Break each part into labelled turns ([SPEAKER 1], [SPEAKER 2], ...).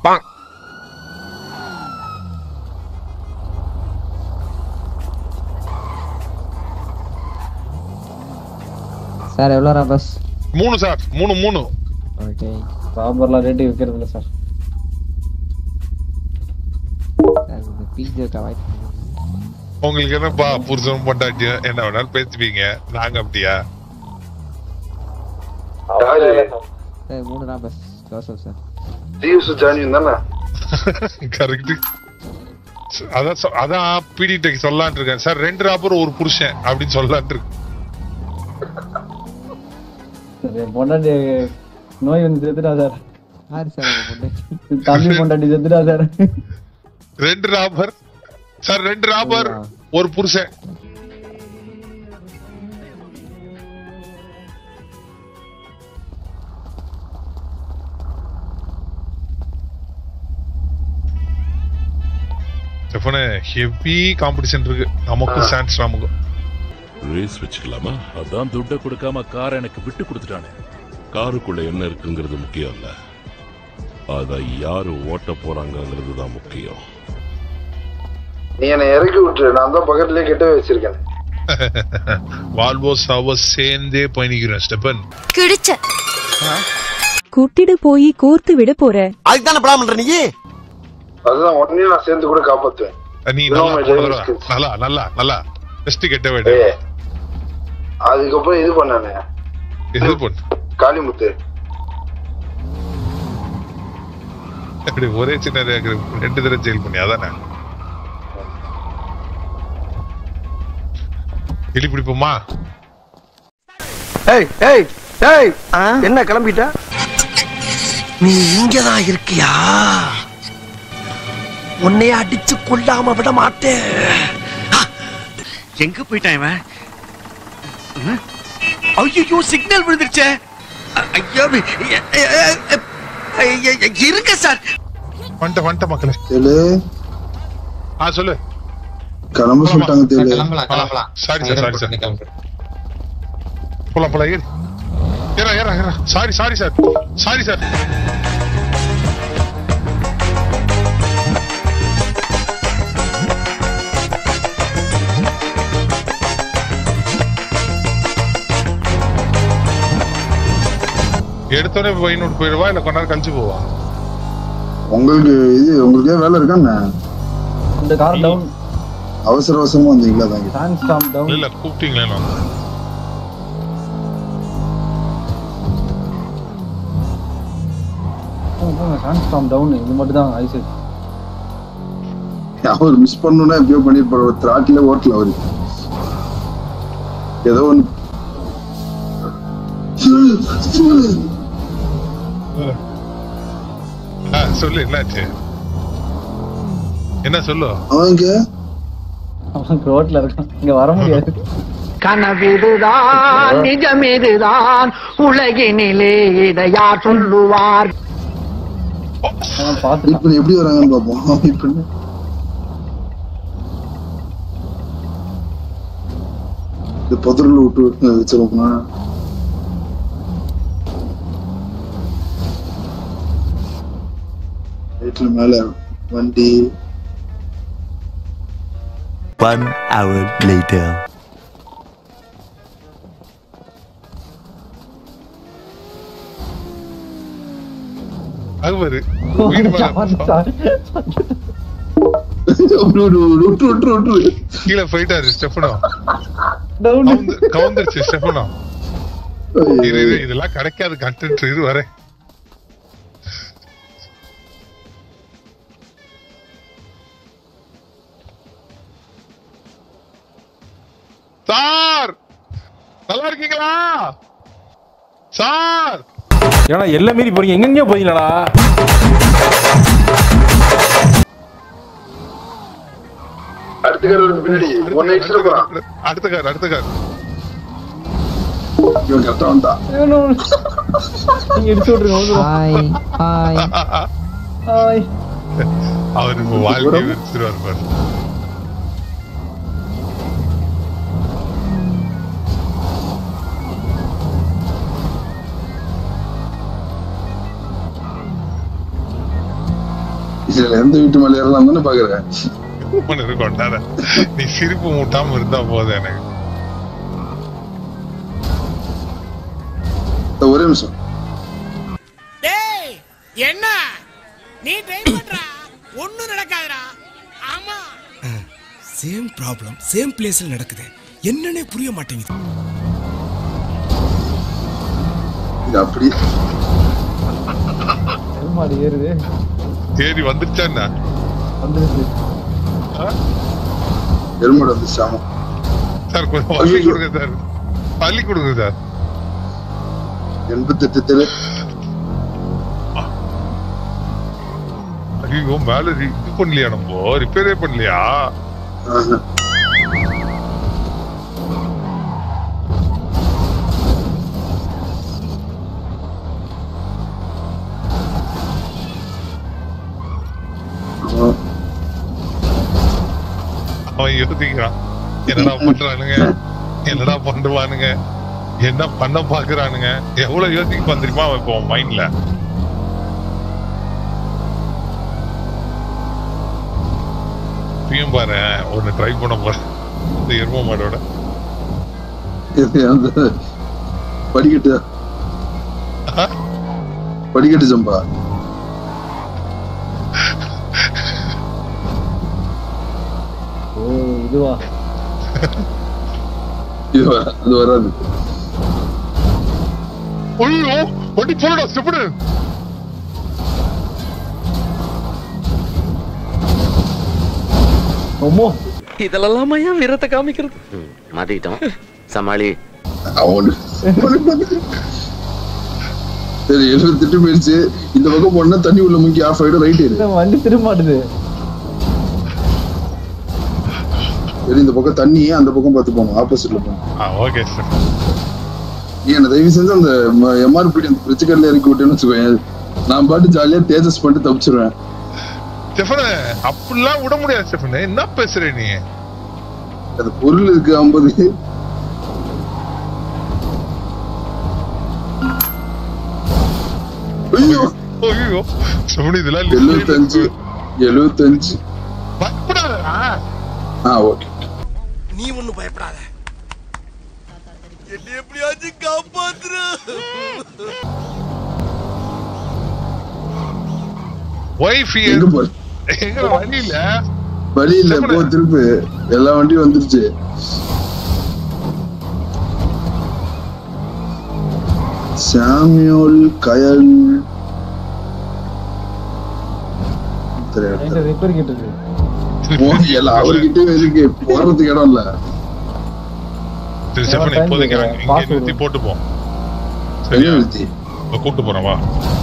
[SPEAKER 1] Sir எவ்வளோ bus
[SPEAKER 2] மூணு sir மூணு மூணு
[SPEAKER 1] ஓகே
[SPEAKER 3] ராபர்லாம் ரேட்டு விற்கிறது இல்லை சார்
[SPEAKER 1] சார் இந்த பிஜேக்கு அவாய்ட்
[SPEAKER 2] உங்களுக்கு என்னப்பா புருஷன் பொண்டாட்டியும் என்ன வேணாலும் பேசுவீங்க நாங்க அப்படியா
[SPEAKER 4] யாரு
[SPEAKER 1] சார் மூணு தான் பஸ் ஜோசப் சார்
[SPEAKER 4] ஜீவ்ஸ் ஜானியும் தானே
[SPEAKER 2] கரெக்ட் அதான் சொ- அதான் பிடி டெக் சொல்லலான் இருக்கேன் சார் ரெண்டு ராப்பர் ஒரு புருஷன் அப்படின்னு சொல்லலான் இருக்கு
[SPEAKER 3] என் பொண்டாட்டி நோய் வந்து செத்துட்டா சார்
[SPEAKER 1] யாரு சார் உங்க பொண்ணு
[SPEAKER 3] தம்பி பொண்டாட்டி செத்துட்டா சார்
[SPEAKER 2] ரெண்டு ராபர் சார் ரெண்டு ராபர் ஒரு புருஷன் ஹெவி காம்படிஷன் இருக்கு நமக்கும் சான்ஸ் நமக்கும்
[SPEAKER 5] ரேஸ் வச்சுக்கலாமா
[SPEAKER 6] அதான் துட்டை கொடுக்காம கார் எனக்கு விட்டு கொடுத்துட்டானே
[SPEAKER 5] காருக்குள்ள என்ன இருக்குங்கிறது முக்கியம் இல்ல அத யாரு ஓட்ட போறாங்கங்கிறது தான் முக்கியம்
[SPEAKER 4] நீ என்னை இறக்கி விட்டுரு நான் தான் பக்கத்துலயே கெட்ட வச்சிருக்கேன்
[SPEAKER 2] வால்வோ சாவோ சேர்ந்தே பயணிக்கிறேன் ஸ்டெபன்
[SPEAKER 7] கிழிச்ச
[SPEAKER 8] கூட்டிட்டு போய் கோர்த்து விட போற
[SPEAKER 9] அதுக்கு தானே படம் பண்ற நீ
[SPEAKER 4] அதுதான் உடனே நான் சேர்ந்து கூட காப்பாத்துவேன்
[SPEAKER 2] நீ
[SPEAKER 4] You know
[SPEAKER 2] நல்லா
[SPEAKER 4] my
[SPEAKER 2] போன
[SPEAKER 4] driving
[SPEAKER 2] தடவை.
[SPEAKER 4] skills.
[SPEAKER 2] நல்லா நல்லா நல்லா பெஸ்ட் கெட்ட வேட
[SPEAKER 4] ஏய், அதுக்கப்புறம் இது பண்ணானே
[SPEAKER 2] இது பண்ணு
[SPEAKER 4] காளிமுத்து
[SPEAKER 2] அப்படி ஒரே சின்ன ரேக்கு ரெண்டு தடவை ஜெயில் பண்ணி அதானே இடி பிடிப்போமா
[SPEAKER 9] ஏய் ஏய் ஏய் என்ன கிளம்பிட்ட நீ இங்கதான் இருக்கியா உன்னைய அடிச்சு கொல்லாம விட மாட்டேன் எங்க போயிட்டான் இவன் ஐயோ சிக்னல் விழுந்துருச்சே அ- ஐயோ எ- எ- எ- எ- எ- இருங்க சார்
[SPEAKER 2] வந்துட்ட வந்துட்ட மக்களே
[SPEAKER 10] தேலு
[SPEAKER 2] ஆ சொல்லு
[SPEAKER 10] கிளம்ப சொல்லிட்டாங்க தேலு
[SPEAKER 1] கிளம்பலாம் கிளம்பலாம்
[SPEAKER 2] சாரி சார் சாரி சார் போலாம் போலாம் ஏறு ஏறா ஏறா ஏறா sorry sorry sir sorry sir எடுத்தோடனே பையனோடு போயிடுவா இல்ல கொஞ்ச நேரம் கழிச்சு போவா
[SPEAKER 10] உங்களுக்கு இது உங்களுக்கே வேலை இருக்காண்ணே
[SPEAKER 3] இந்த கார் டவுன்
[SPEAKER 10] அவசர அவசரமா வந்தீங்களா தாங்க
[SPEAKER 3] சாண்ட் ஸ்டாம் டவுன்
[SPEAKER 2] இல்ல கூப்பிட்டீங்களே நான்
[SPEAKER 3] சாண்ட் ஸ்டாம் டவுன் இது மட்டும் தான் ஐசு
[SPEAKER 10] அவர் மிஸ் பண்ணணும்னா எப்படியோ பண்ணிருப்பாரு ஒரு திராட்டில ஓட்டல அவரு ஏதோ ஒண்ணு
[SPEAKER 2] ஆ, சொல்லு என்னாச்சு என்ன சொல்லு
[SPEAKER 10] அவங்க
[SPEAKER 3] அவன் ரோட்ல இருக்கான் இங்க வர முடியாது
[SPEAKER 11] கனவிதுதான் நிஜமிதுதான் உலகினிலே இதையா சொல்லுவார்
[SPEAKER 3] அவன் பார்த்து
[SPEAKER 10] இப்ப எப்படி வராங்கன்னு பாப்போம் இப்ப இந்த புதர்ல விட்டு வச்சிருக்கோமா ரைட்ல மேல வண்டி
[SPEAKER 9] One hour later.
[SPEAKER 2] அக்பர் வீடு மேல
[SPEAKER 10] விட்டு விட்டு விட்டு
[SPEAKER 2] கீழே போயிட்டாரு ஸ்டெஃபனோ
[SPEAKER 3] டவுன்
[SPEAKER 2] கவுந்து- கவுந்துருச்சு ஸ்டெஃபனோ இரு, இரு, இதெல்லாம் கிடைக்காது கண்டென்ட் இது வரேன் சார் நல்லா இருக்கீங்களா சார்
[SPEAKER 12] ஏன்னா எல்லாம் மீறி போறீங்க எங்கெங்கயோ போறீங்களா
[SPEAKER 4] அடுத்த கார் பின்னாடி ஒன் எக்ஸ்ட்ரா போறான்
[SPEAKER 2] அடுத்த கார் அடுத்த கார்
[SPEAKER 10] இவன் கரெக்டா வந்தான்
[SPEAKER 3] நீங்க எடுத்து விட்டுருங்க
[SPEAKER 1] ஹாய் ஹாய்
[SPEAKER 3] ஹாய்
[SPEAKER 2] அவர் இப்ப வாழ்க்கை வெறுத்துருவார் பாரு
[SPEAKER 10] இதுல எந்த வீட்டு மேல ஏறலாம் தானே பாக்குறேன்
[SPEAKER 2] உம்முன்னு இருக்கும்டா. நீ சிரிப்பு மூட்டாம இருந்தா போதும் எனக்கு
[SPEAKER 10] இந்த ஒரே நிமிஷம்
[SPEAKER 7] டேய் என்ன நீ ட்ரைவ் பண்றா ஒண்ணும் நடக்காதுடா ஆமா
[SPEAKER 9] சேம் ப்ராப்ளம் சேம் பிளேஸ்ல நடக்குது என்னன்னே புரிய மாட்டேங்குது
[SPEAKER 10] இது அப்படி
[SPEAKER 3] மாடு ஏறுது
[SPEAKER 2] ஏறி வந்துருச்சா என்ன
[SPEAKER 3] வந்துருச்சு
[SPEAKER 10] எருமாடு வந்து சாமம்
[SPEAKER 2] சார் கொஞ்சம் வலி கொடுங்க சார் வலி கொடுங்க சார்
[SPEAKER 10] எண்பத்தெட்டு தெரு
[SPEAKER 2] ஐயோ மேல ரி- இது பண்ணலையா நம்ம ரிப்பேரே பண்ணலையா
[SPEAKER 10] ஆஹா. ஆமா.
[SPEAKER 2] அவன் யோசிக்கிறான் என்னடா பண்றானுங்க என்னடா பண்ணுவானுங்க என்ன பண்ண பாக்குறானுங்க எவ்வளவு யோசிக்க வந்துருமா அவன் இப்போ மைண்ட்ல இப்பயும் பாரு ஒன்னு ட்ரை பண்ண போறேன் இந்த எரும மாடோட
[SPEAKER 10] இது அந்த படிக்கட்டு படிக்கட்டு ஜம்பா
[SPEAKER 3] ஓ இதுவா
[SPEAKER 10] இது வர- அது வராது
[SPEAKER 2] ஐயோ வண்டி போடா ஸ்டெப்டு
[SPEAKER 3] அம்மோ
[SPEAKER 9] இதெல்லாம் ஏன் வீரத்தை காமிக்கிறது
[SPEAKER 13] மாத்திக்கிட்டோம் சமாளி
[SPEAKER 10] அவனு சரி எழுபது திட்டு போயிடுச்சு இந்த பக்கம் போனா தண்ணி உள்ள முக்கி ஆஃப் ஆயிடும் ரைட் ஏறு
[SPEAKER 3] இந்த வண்டி திரும்ப மாட்டுது
[SPEAKER 10] சரி இந்த பக்கம் தண்ணி அந்த பக்கம் பார்த்து போகணும் ஆப்போசிட்ல போகணும்
[SPEAKER 2] ஓகே சார்
[SPEAKER 10] நீ என்ன தயவு செஞ்சு அந்த எம்ஆர்பி அந்த பிரிச்சுக்கல்ல இறக்கி விட்டேன்னு வச்சுக்கோயேன் நான் பாட்டு ஜாலியா தேஜஸ் பண்ணிட்டு தப்பிச்சிருவேன்
[SPEAKER 2] ஸ்டெஃபனு அப்படிலாம் விட முடியாது ஸ்டெஃபனு என்ன பேசுற நீ
[SPEAKER 10] அது பொருள் இருக்கு ஐம்பது ஐயோ
[SPEAKER 2] ஐயோ ஸ்டெஃபனு இதெல்லாம்
[SPEAKER 10] எழுபத்தஞ்சு எழுபத்தஞ்சு
[SPEAKER 2] பயப்படாதடா
[SPEAKER 10] ஆ ஓகே
[SPEAKER 9] நீ ஒண்ணும் பயப்படாத என்ன எப்படியாச்சும் காப்பாத்துரு
[SPEAKER 2] ஒய்ஃப்
[SPEAKER 10] எங்க போற
[SPEAKER 2] எங்க வழி இல்ல
[SPEAKER 10] வழி இல்ல போ திருப்பு எல்லா வண்டியும் வந்துருச்சு சாமியோல் கயல் தெரியாது.
[SPEAKER 3] என்கிட்ட ரிப்பேர் கிட்ட இருக்கு
[SPEAKER 10] போ, எல்லாம் அவர்கிட்டயே இருக்கு போறதுக்கு இடம் இல்ல
[SPEAKER 2] சரி ஸ்டெஃபனு இப்போதைக்கு நாங்க இங்கே நிறுத்தி போட்டு போ சரியா இப்ப கூட்டு போறேன் வா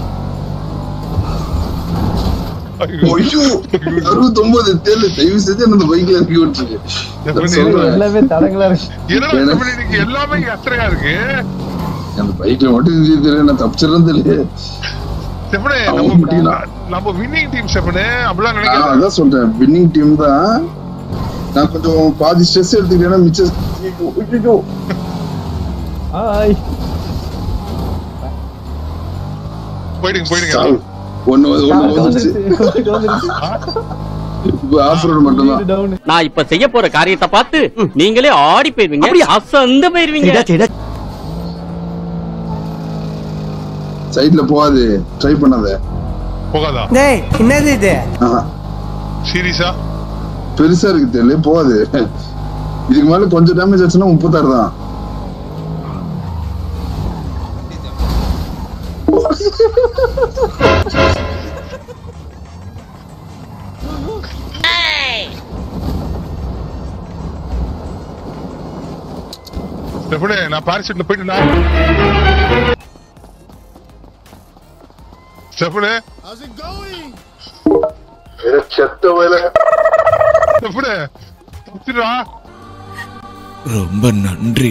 [SPEAKER 10] ஐயோ அறுபத்தொன்பது தேர்ல தயவு செஞ்சு அந்த பைக்ல இறக்கி விட்டுருக்கு நான் சொல்றேன்.
[SPEAKER 3] எல்லாமே தடங்களா இருக்கு
[SPEAKER 2] என்னடா ஸ்டெஃபனு இன்னைக்கு எல்லாமே எத்தனையா இருக்கு
[SPEAKER 10] அந்த பைக்ல மட்டும் இது தெரியல நான் தப்பிச்சிடறது இல்லையே
[SPEAKER 2] ஸ்டெஃபனு
[SPEAKER 10] அவங்க
[SPEAKER 2] நம்ம
[SPEAKER 10] முடியல.
[SPEAKER 2] நம்ம வின்னிங் டீம் ஸ்டெஃபனு அப்படிலாம்
[SPEAKER 10] ஆ,
[SPEAKER 2] நினைக்காத
[SPEAKER 10] அதான் சொல்றேன் வின்னிங் டீம் தான் நான் கொஞ்சம் பாதி ஸ்ட்ரெஸ் எடுத்துக்கிட்டேன்னா மிச்சம் ஐயோ, ஐயோ.
[SPEAKER 3] ஆய்
[SPEAKER 2] போயிடுங்க போயிடுங்க
[SPEAKER 10] சாவு. ஒண்ணு வந்து- ஒண்ணு வந்துருச்சு இப்ப ஆஃப் ரோடு மட்டும் தான்
[SPEAKER 14] நான் இப்ப செய்ய போற காரியத்தை பார்த்து நீங்களே ஆடி போயிருவீங்க அசந்து போயிருவீங்க
[SPEAKER 10] சைட்ல போகாது ட்ரை பண்ணாத
[SPEAKER 2] போகாதா
[SPEAKER 9] டேய் என்னது இது
[SPEAKER 10] ஆஹா.
[SPEAKER 2] சீரியஸா
[SPEAKER 10] பெருசா இருக்கு தெரியல போகாது இதுக்கு மேல கொஞ்சம் டேமேஜ் ஆச்சுன்னா முப்பத்தாறு தான்
[SPEAKER 2] ஸ்டெஃபனு நான் பாரிசூட்ல போயிட்டுனா ஸ்டெஃபனு
[SPEAKER 10] செத்த வேலை
[SPEAKER 2] ஸ்டெஃபனு தப்பிச்சுடா
[SPEAKER 9] ரொம்ப நன்றி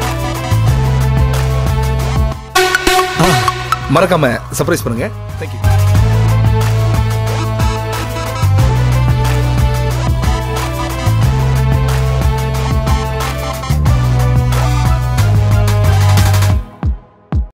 [SPEAKER 15] மறக்காம சர்ப்ரைஸ் பண்ணுங்க தேங்க்யூ